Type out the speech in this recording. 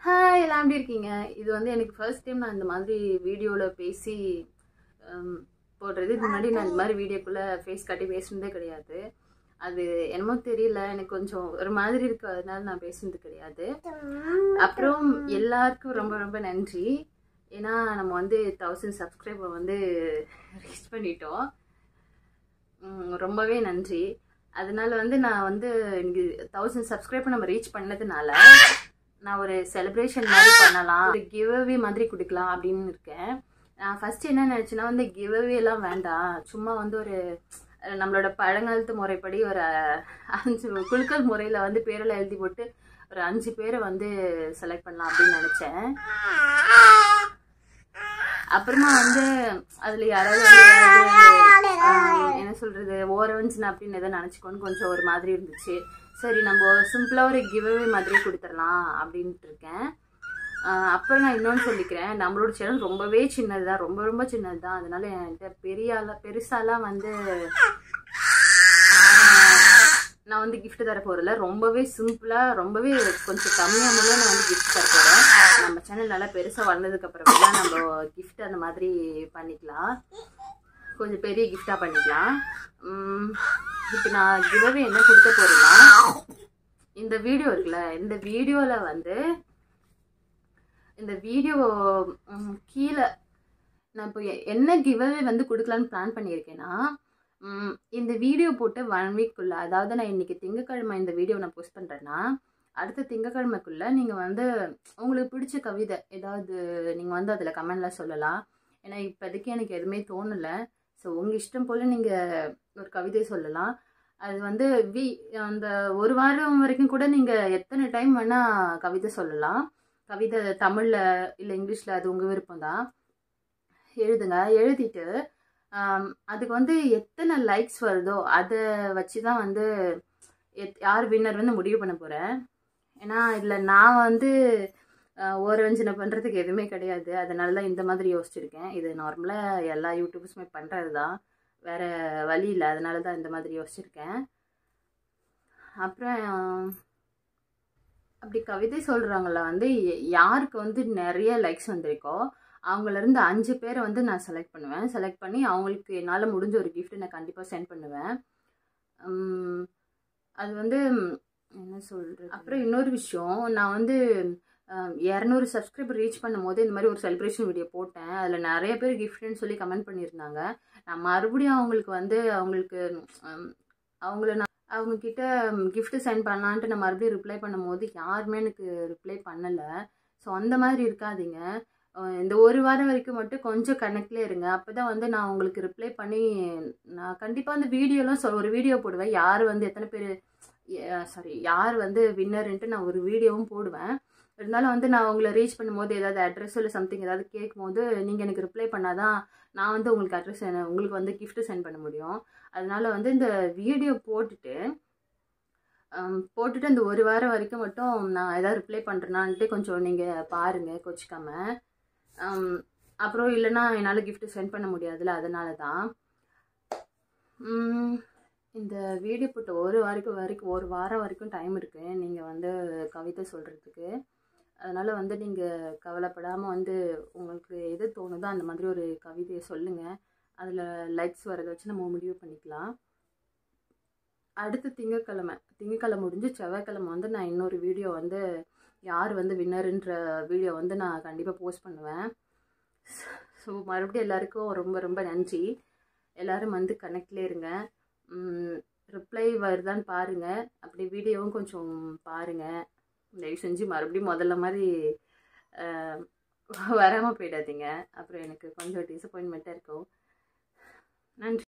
hi எல்லாம் எப்படி இருக்கீங்க இது வந்து எனக்கு ஃபர்ஸ்ட் டைம் நான் இந்த மாதிரி வீடியோவில் பேசி ஹம், போடுறது இதுக்கு முன்னாடி நான் இந்த மாதிரி வீடியோக்குள்ளே ஃபேஸ் காட்டி பேசுனதே கிடையாது அது என்னமோ தெரியல எனக்கு கொஞ்சம் ஒரு மாதிரி இருக்கு அதனால நான் பேசுனது கிடையாது அப்புறம் எல்லாருக்கும் ரொம்ப ரொம்ப நன்றி ஏன்னா நம்ம வந்து தௌசண்ட் சப்ஸ்கிரைபர் வந்து ரீச் பண்ணிட்டோம் உம், ரொம்பவே நன்றி அதனால வந்து நான் வந்து எனக்கு தௌசண்ட் சப்ஸ்கிரைபர் நம்ம ரீச் பண்ணதுனால நான் ஒரு செலிப்ரேஷன் மாதிரி பண்ணலாம் ஒரு கிவ்அவே மாதிரி கொடுக்கலாம் அப்படின்னு இருக்கேன் நான் ஃபர்ஸ்ட் என்ன நினச்சேன்னா வந்து கிவ்அவே எல்லாம் வேண்டாம் சும்மா வந்து ஒரு அஹ், நம்மளோட பழங்காலத்து முறைப்படி ஒரு அஹ், அஞ்சு குலுக்கல் முறையில் வந்து பேரெல்லாம் எழுதி போட்டு ஒரு அஞ்சு பேரை வந்து செலக்ட் பண்ணலாம் அப்படின்னு நினச்சேன் அப்புறமா வந்து அதில் யாராவது வந்து ஏதாவது, ஆஹ், என்ன சொல்கிறது ஓரவஞ்சினா அப்படின்னு எதை நினச்சிக்கோன்னு கொஞ்சம் ஒரு மாதிரி இருந்துச்சு சரி நம்ம சிம்பிளாக ஒரு கிவ்அவே மாதிரி கொடுத்துடலாம் அப்படின்ட்டு இருக்கேன் ஆஹ், அப்புறம் நான் இன்னொன்று சொல்லிக்கிறேன் நம்மளோட சேனல் ரொம்பவே சின்னது தான் ரொம்ப ரொம்ப சின்னது தான் அதனால என்கிட்ட பெரிய ஆளா பெருசாலாம் வந்து ஆஹ், நான் வந்து gift தர போகிறதில்ல ரொம்பவே சிம்பிளாக ரொம்பவே கொஞ்சம் கம்மியாக மூலம் நான் வந்து gift தர போகிறேன் நம்ம சேனல் நல்லா பெருசாக வளர்ந்ததுக்கு அப்புறமா நம்ம gift அந்த மாதிரி பண்ணிக்கலாம் கொஞ்சம் பெரிய கிஃப்டாக பண்ணிக்கலாம் இப்போ நான் கிவ்அவே என்ன கொடுக்க போறேன்னா இந்த வீடியோ இருக்குல்ல இந்த வீடியோவில் வந்து இந்த வீடியோ கீழே நான் இப்போ எ- என்ன கிவ்அவே வந்து கொடுக்கலான்னு பிளான் பண்ணியிருக்கேன்னா ம், இந்த வீடியோ போட்டு ஒன் வீக்குள்ள அதாவது நான் இன்னைக்கு திங்கக்கிழமை இந்த வீடியோ நான் போஸ்ட் பண்ணுறேன்னா அடுத்த திங்கக்கிழமைக்குள்ள நீங்கள் வந்து உங்களுக்கு பிடிச்ச கவிதை ஏதாவது நீங்கள் வந்து அதில் கமெண்டில் சொல்லலாம் ஏன்னா இப்போதைக்கு எனக்கு எதுவுமே தோணலை ஸோ உங்கள் இஷ்டம் போல் நீங்கள் ஒரு கவிதை சொல்லலாம் அது வந்து வி அந்த ஒரு வாரம் வரைக்கும் கூட நீங்கள் எத்தனை டைம் வேணால் கவிதை சொல்லலாம் கவிதை தமிழில் இல்லை இங்கிலீஷில் அது உங்கள் விருப்பம் தான் எழுதுங்க எழுதிட்டு ஆம், அதுக்கு வந்து எத்தனை லைக்ஸ் வருதோ அதை வச்சு தான் வந்து எத் யார் வின்னர் வந்து முடிவு பண்ண போகிறேன் ஏன்னா இதில் நான் வந்து ஆஹ், ஓரவஞ்சனை பண்ணுறதுக்கு எதுவுமே கிடையாது அதனால தான் இந்த மாதிரி யோசிச்சிருக்கேன் இது நார்மலாக எல்லா யூடியூப்ஸுமே பண்ணுறது தான் வேறு வழி இல்லை அதனால தான் இந்த மாதிரி யோசிச்சிருக்கேன் அப்புறம் அப்படி கவிதை சொல்கிறவங்கள வந்து ய- யாருக்கு வந்து நிறைய லைக்ஸ் வந்திருக்கோ அவங்களேருந்து அஞ்சு பேரை வந்து நான் செலக்ட் பண்ணுவேன் செலக்ட் பண்ணி அவங்களுக்கு என்னால் முடிஞ்ச ஒரு gift நான் கண்டிப்பாக சென்ட் பண்ணுவேன் உம், அது வந்து உம், என்ன சொல்கிறது அப்புறம் இன்னொரு விஷயம் நான் வந்து இரநூறு சப்ஸ்கிரைபர் ரீச் பண்ணும்போது இந்த மாதிரி ஒரு செலிப்ரேஷன் வீடியோ போட்டேன் அதில் நிறைய பேர் கிஃப்ட்னு சொல்லி கமெண்ட் பண்ணியிருந்தாங்க நான் மறுபடியும் அவங்களுக்கு வந்து அவங்களுக்கு உம், அவங்கள நான் அவங்க கிட்ட gift சென்ட் பண்ணலான்ட்டு நான் மறுபடியும் ரிப்ளை பண்ணும்போது யாருமே எனக்கு ரிப்ளை பண்ணலை ஸோ அந்த மாதிரி இருக்காதீங்க அஹ் இந்த ஒரு வாரம் வரைக்கும் மட்டும் கொஞ்சம் கணக்கில் இருங்க அப்போ தான் வந்து நான் உங்களுக்கு ரிப்ளை பண்ணி நான் கண்டிப்பாக அந்த வீடியோலாம் சொல் ஒரு வீடியோ போடுவேன் யார் வந்து எத்தனை பேர் சாரி யார் வந்து வின்னருன்ட்டு நான் ஒரு வீடியோவும் போடுவேன் இருந்தாலும் வந்து நான் உங்களை ரீச் பண்ணும்போது ஏதாவது அட்ரஸ் இல்லை சம்திங் ஏதாவது கேட்கும்போது நீங்கள் எனக்கு ரிப்ளை பண்ணாதான் நான் வந்து உங்களுக்கு அட்ரஸ் உங்களுக்கு வந்து gift சென்ட் பண்ண முடியும் அதனால வந்து இந்த வீடியோ போட்டுட்டு ஹம், போட்டுட்டு அந்த ஒரு வாரம் வரைக்கும் மட்டும் நான் ஏதாவது ரிப்ளை பண்ணுறேனான்ட்டு கொஞ்சம் நீங்கள் பாருங்கள் கோச்சிக்காம ஹம், அப்புறம் இல்லைன்னா என்னால் gift சென்ட் பண்ண முடியாதுல்ல அதனால தான் உம், இந்த வீடியோ போட்ட ஒரு வாரம் வரைக்கும் ஒரு வாரம் வரைக்கும் டைம் இருக்குது நீங்கள் வந்து கவிதை சொல்கிறதுக்கு அதனால் வந்து நீங்கள் கவலைப்படாமல் வந்து உங்களுக்கு எது தோணுதோ அந்த மாதிரி ஒரு கவிதையை சொல்லுங்கள் அதில் லைக்ஸ் வரதை வச்சு நம்ம முடிவு பண்ணிக்கலாம் அடுத்து திங்கக்கிழமை திங்கக்கிழமை முடிஞ்சு செவ்வாய்க்கிழமை வந்து நான் இன்னொரு வீடியோ வந்து யார் வந்து வின்னருன்ற வீடியோ வந்து நான் கண்டிப்பாக போஸ்ட் பண்ணுவேன் ஸோ மறுபடியும் எல்லாருக்கும் ரொம்ப ரொம்ப நன்றி எல்லாரும் வந்து கனெக்ட்லேயே இருங்க ரிப்ளை வருதான்னு பாருங்கள் அப்படி வீடியோவும் கொஞ்சம் பாருங்கள் தயவு செஞ்சு மறுபடியும் முதல்ல மாதிரி வராமல் போயிடாதீங்க அப்புறம் எனக்கு கொஞ்சம் டிசப்பாயின்மெண்ட்டாக இருக்கும் நன்றி